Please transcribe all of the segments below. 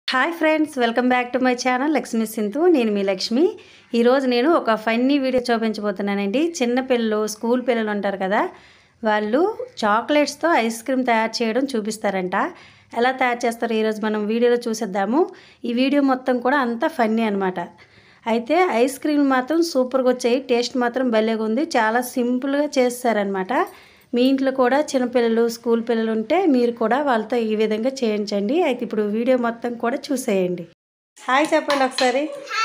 Hi friends welcome back to my channel Lakshmi Sindhu నేను మీ లక్ష్మి ఈరోజు నేను ఒక ఫన్నీ వీడియో చూపించబోతున్నానండి చిన్న పిల్లలు స్కూల్ పిల్లలు ఉంటారు కదా వాళ్ళు చాక్లెట్స్తో ఐస్ క్రీమ్ తయారు చేయడం చూపిస్తారంట ఎలా తయారు చేస్తారో ఈరోజు మనం వీడియోలో చూసేద్దాము ఈ వీడియో మొత్తం కూడా అంతా ఫన్నీ అనమాట అయితే ఐస్ క్రీమ్ మాత్రం సూపర్గా వచ్చాయి టేస్ట్ మాత్రం భలేగా ఉంది చాలా సింపుల్గా చేస్తారనమాట మీ ఇంట్లో కూడా చిన్నపిల్లలు స్కూల్ పిల్లలు ఉంటే మీరు కూడా వాళ్ళతో ఈ విధంగా చేయించండి అయితే ఇప్పుడు వీడియో మొత్తం కూడా చూసేయండి హాయ్ చెప్పండి ఒకసారి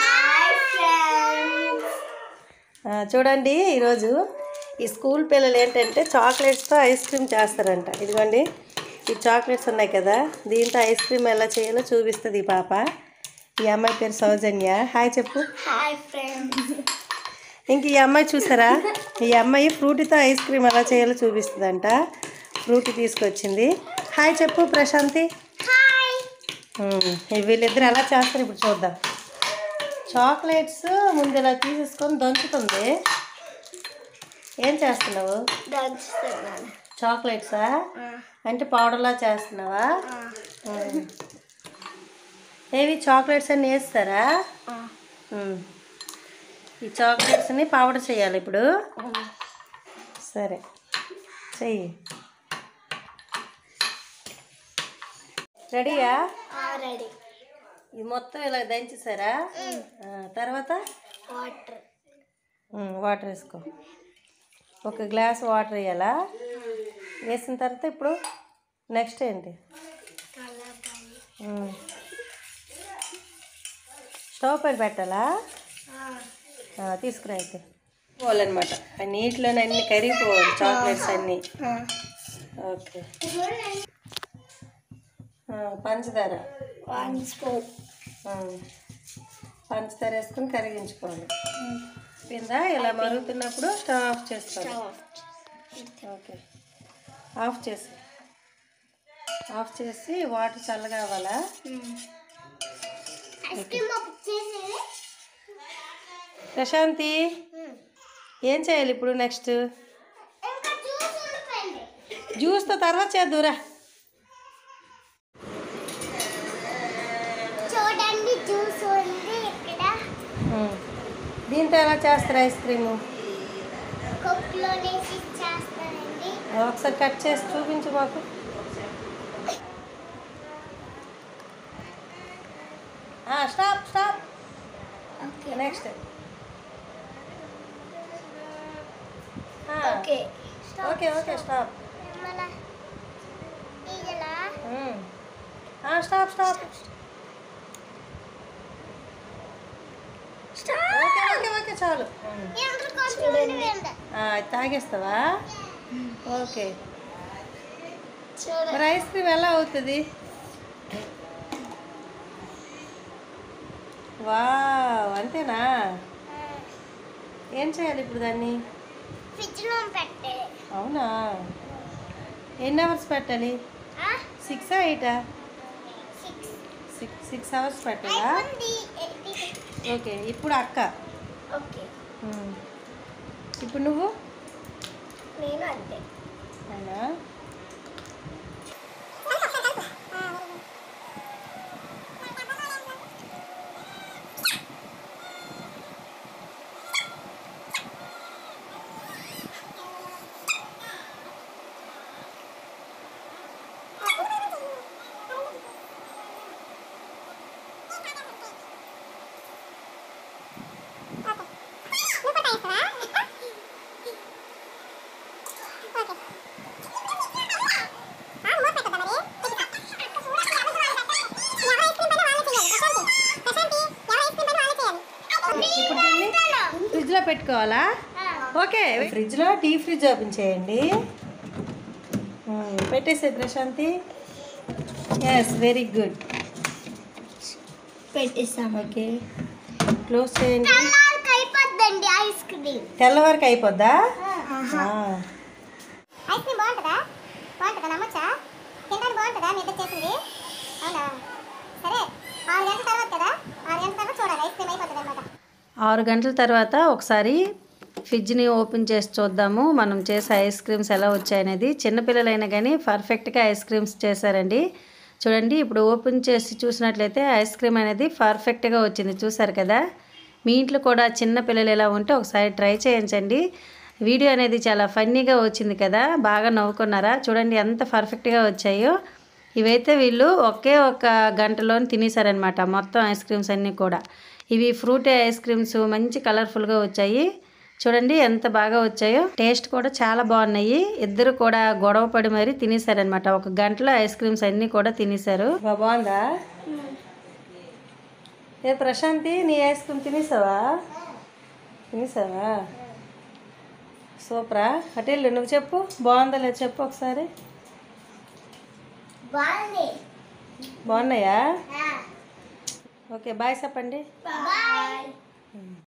ఆ, చూడండి ఈరోజు ఈ స్కూల్ పిల్లలు ఏంటంటే చాక్లెట్స్తో ఐస్ క్రీమ్ చేస్తారంట ఇదిగోండి ఈ చాక్లెట్స్ ఉన్నాయి కదా దీంతో ఐస్ క్రీమ్ ఎలా చేయాలో చూపిస్తుంది ఈ పాప ఈ అమ్మాయి పేరు సౌజన్య హాయ్ చెప్పు హాయ్ ఫ్రెండ్స్ ఇంక ఈ అమ్మాయి చూసారా ఈ అమ్మాయి ఫ్రూటీతో ఐస్ క్రీమ్ ఎలా చేయాలో చూపిస్తుందంట ఫ్రూటీ తీసుకొచ్చింది హాయ్ చెప్పు ప్రశాంతి హాయ్ ఉమ్, ఈ వీళ్ళిద్దరు ఎలా చేస్తారు ఇప్పుడు చూద్దాం చాక్లెట్స్ ముందు ఇలా తీసేసుకొని దంచుతుంది ఏం చేస్తున్నావు దంచుతున్నాను చాక్లెట్సా అంటే పౌడర్లా చేస్తున్నావా ఉమ్. ఏవి చాక్లెట్స్ అన్నీ వేస్తారా ఉమ్. ఈ చాక్లెట్స్ని పౌడర్ చేయాలి ఇప్పుడు సరే చెయ్యి రెడీయా రెడీ ఇది మొత్తం ఇలా దంచేసారా ఆ, తర్వాత వాటర్ ఉమ్, వాటర్ వేసుకో ఒక గ్లాస్ వాటర్ వేయాలా వేసిన తర్వాత ఇప్పుడు నెక్స్ట్ ఏంటి ఉమ్. స్టవ్ పైన పెట్టాలా ఆ, తీసుకురా అయితే పోవాలన్నమాట ఆ నీటిలోనే అన్ని కరిగిపోవాలి చాక్లెట్స్ అన్నీ ఓకే ఆ, పంచదార వన్ స్పూన్ ఆ, పంచదార వేసుకొని కరిగించుకోవాలి కింద ఇలా మరుగుతున్నప్పుడు స్టవ్ ఆఫ్ చేసుకోవాలి ఓకే ఆఫ్ చేసి ఆఫ్ చేసి వాటర్ చల్లగా అవ్వాలా ఐస్ క్రీమ్ చేసి ప్రశాంతి ఏం చేయాలి ఇప్పుడు నెక్స్ట్ ఇంకా జ్యూస్ ఉండిపోయింది జ్యూస్తో తర్వాత చేద్దురా చూడండి జ్యూస్ ఉంది ఇక్కడ దీంతో ఎలా చేస్తారు ఐస్ క్రీము కప్పులో వేసి చేస్తానండి ఒకసారి కట్ చేసి చూపించు మాకు stop stop okay next okay okay okay stop మన ఇలా stop stop okay okay okay చాలు ఎంత కొంచెం ఉండిపోయింది ఆ, ఇది తాగేస్తావా ఓకే చూడండి మరి ఐస్ క్రీమ్ ఎలా అవుతుంది వావ్ అంతేనా ఏం చేయాలి ఇప్పుడు దాన్ని ఫ్రిడ్జ్లో పెట్టే అవునా ఎన్ని అవర్స్ పెట్టాలి సిక్సా ఎయిటా సిక్స్ సిక్స్ సిక్స్ అవర్స్ పెట్టాలా అయిపోయింది ఓకే ఇప్పుడు అక్క ఓకే ఉమ్. ఇప్పుడు నువ్వు నేను అంతే అవునా ఇప్పుడు దీన్ని ఫ్రిడ్జ్లో పెట్టుకోవాలా ఓకే ఫ్రిడ్జ్లో డీ ఫ్రిడ్జ్ ఓపెన్ చేయండి ఉమ్, పెట్టేసే ప్రశాంతి ఎస్ వెరీ గుడ్ పెట్టిస్తాము ఓకే క్లోజ్ చేయండి తెల్లారికి అయిపోద్దండి ఐస్ క్రీమ్ తెల్లవారికి అయిపోద్దా ఆ. ఐస్ క్రీమ్ బాగుంటుందా బాగుంటుందా నమ్మచ్చా తినడానికి బాగుంటుందా మీ ఇద్దరు చేసింది అవునా సరే ఆరు గంటల తర్వాత కదా ఆరు గంటల తర్వాత చూడాలి ఐస్ క్రీమ్ అయిపోతుంది అనమాట ఆరు గంటల తర్వాత ఒకసారి ఫ్రిడ్జ్ని ఓపెన్ చేసి చూద్దాము మనం చేసే ఐస్ క్రీమ్స్ ఎలా వచ్చాయనేది చిన్నపిల్లలైనా కానీ పర్ఫెక్ట్గా ఐస్ క్రీమ్స్ చేశారండి చూడండి ఇప్పుడు ఓపెన్ చేసి చూసినట్లయితే ఐస్ క్రీమ్ అనేది పర్ఫెక్ట్గా వచ్చింది చూసారు కదా మీ ఇంట్లో కూడా చిన్న పిల్లలు ఎలా ఉంటే ఒకసారి ట్రై చేయించండి వీడియో అనేది చాలా ఫన్నీగా వచ్చింది కదా బాగా నవ్వుకున్నారా చూడండి ఎంత పర్ఫెక్ట్గా వచ్చాయో ఇవైతే వీళ్ళు ఒకే ఒక గంటలో తినేసారనమాట మొత్తం ఐస్ క్రీమ్స్ అన్నీ కూడా ఇవి ఫ్రూటీ ఐస్ క్రీమ్స్ మంచి కలర్ఫుల్గా వచ్చాయి చూడండి ఎంత బాగా వచ్చాయో టేస్ట్ కూడా చాలా బాగున్నాయి ఇద్దరు కూడా గొడవ పడి మరీ తినేసారనమాట ఒక గంటలో ఐస్ క్రీమ్స్ అన్నీ కూడా తినేసారు బాగుందా ఏ ప్రశాంతి నీ ఐస్ క్రీమ్ తినేసావా తినేసావా సూపరా అటెళ్ళు నువ్వు చెప్పు బాగుందా లేదు చెప్పు ఒకసారి బాగుంది బాగున్నాయా ఓకే బాయ్ చెప్పండి బాయ్